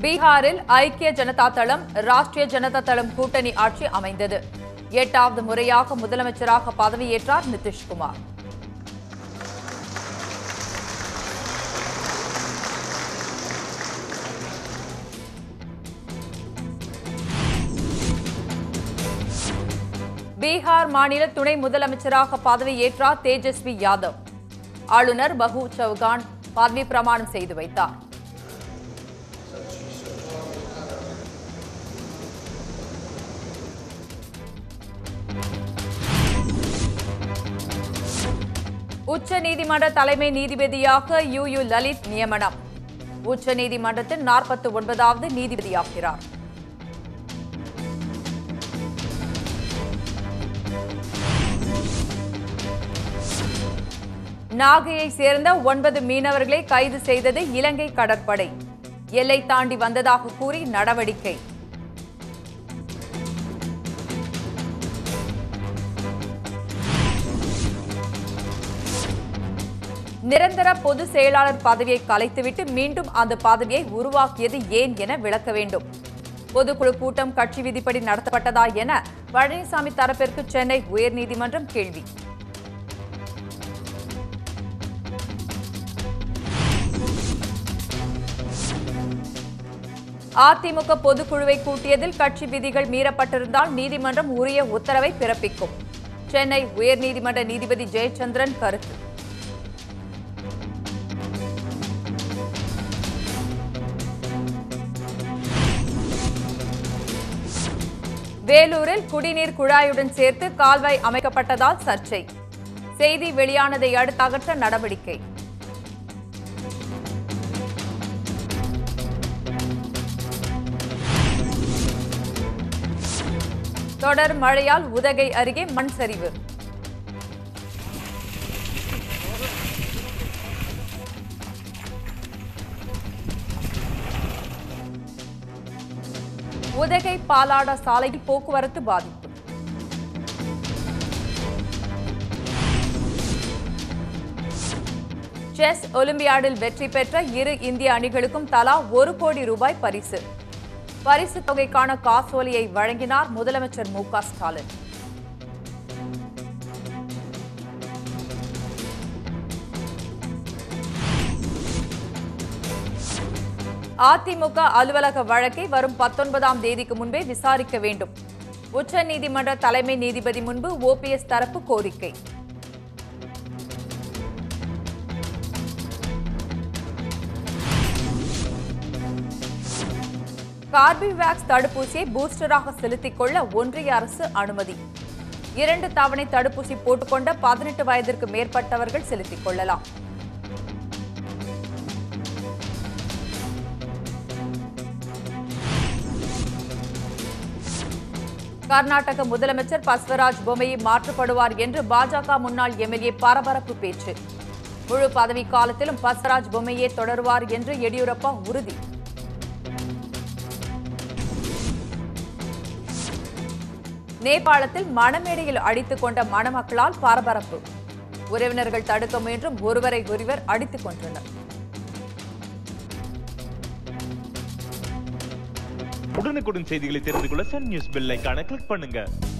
பீகாரில் ஐக்கிய ஜனதா தளம் ராஷ்டிரிய ஜனதா தளம் கூட்டணி ஆட்சி அமைந்தது எட்டாவது முறையாக முதலமைச்சராக பதவியேற்றார் நிதிஷ்குமார் பீகார் மாநில துணை முதலமைச்சராக பதவியேற்றார் தேஜஸ்வி யாதவ் ஆளுநர் பகு சௌகான் பதவி பிரமாணம் செய்து வைத்தார் உச்ச நீதிமன்ற தலைமை நீதிபதியாக யு யு லலித் நியமனம் உச்ச நீதிமன்றத்தின் நாற்பத்தி ஒன்பதாவது நீதிபதியாகிறார் நாகையை சேர்ந்த ஒன்பது மீனவர்களை கைது செய்தது இலங்கை கடற்படை எல்லை தாண்டி வந்ததாக கூறி நடவடிக்கை நிரந்தர பொதுச் செயலாளர் பதவியை கலைத்துவிட்டு மீண்டும் அந்த பதவியை உருவாக்கியது ஏன் என விளக்க வேண்டும் பொதுக்குழு கூட்டம் கட்சி விதிப்படி நடத்தப்பட்டதா என பழனிசாமி தரப்பிற்கு சென்னை உயர்நீதிமன்றம் கேள்வி அதிமுக பொதுக்குழுவை கூட்டியதில் கட்சி விதிகள் மீறப்பட்டிருந்தால் நீதிமன்றம் உரிய உத்தரவை பிறப்பிக்கும் சென்னை உயர்நீதிமன்ற நீதிபதி ஜெயச்சந்திரன் கருத்து வேலூரில் குடிநீர் குழாயுடன் சேர்த்து கால்வாய் அமைக்கப்பட்டதால் சர்ச்சை செய்தி வெளியானதை அடுத்து அகற்ற நடவடிக்கை தொடர் மழையால் உதகை அருகே மண் சரிவு உதகை பாலாடா சாலையில் போக்குவரத்து பாதிப்பு செஸ் ஒலிம்பியாடில் வெற்றி பெற்ற இரு இந்திய அணிகளுக்கும் தலா ஒரு கோடி ரூபாய் பரிசு பரிசு தொகைக்கான காசோலையை வழங்கினார் முதலமைச்சர் மு க ஸ்டாலின் அதிமுக அலுவலக வழக்கை வரும் பத்தொன்பதாம் தேதிக்கு முன்பே விசாரிக்க வேண்டும் உச்சநீதிமன்ற தலைமை நீதிபதி முன்பு ஓபிஎஸ் தரப்பு கோரிக்கை கார்பிவேக்ஸ் தடுப்பூசியை பூஸ்டராக செலுத்திக் கொள்ள ஒன்றிய அரசு அனுமதி இரண்டு தவணை தடுப்பூசி போட்டுக்கொண்ட பதினெட்டு வயதிற்கு மேற்பட்டவர்கள் செலுத்திக் கொள்ளலாம் கர்நாடக முதலமைச்சர் பஸ்வராஜ் பொம்மையை மாற்றப்படுவார் என்று பாஜக முன்னாள் எம்எல்ஏ பரபரப்பு பேச்சு முழு பதவி காலத்திலும் பஸ்வராஜ் பொம்மையே தொடருவார் என்று எடியூரப்பா உறுதி நேபாளத்தில் மணமேடையில் அடித்துக் கொண்ட மணமக்களால் பரபரப்பு உறவினர்கள் தடுக்க முயன்றும் ஒருவரை ஒருவர் அடித்துக் கொன்றனர் உடனுக்குடன் செய்திகளை தெரிந்து கொள்ள சன் நியூஸ் பெல் ஐகானை கிளிக் பண்ணுங்க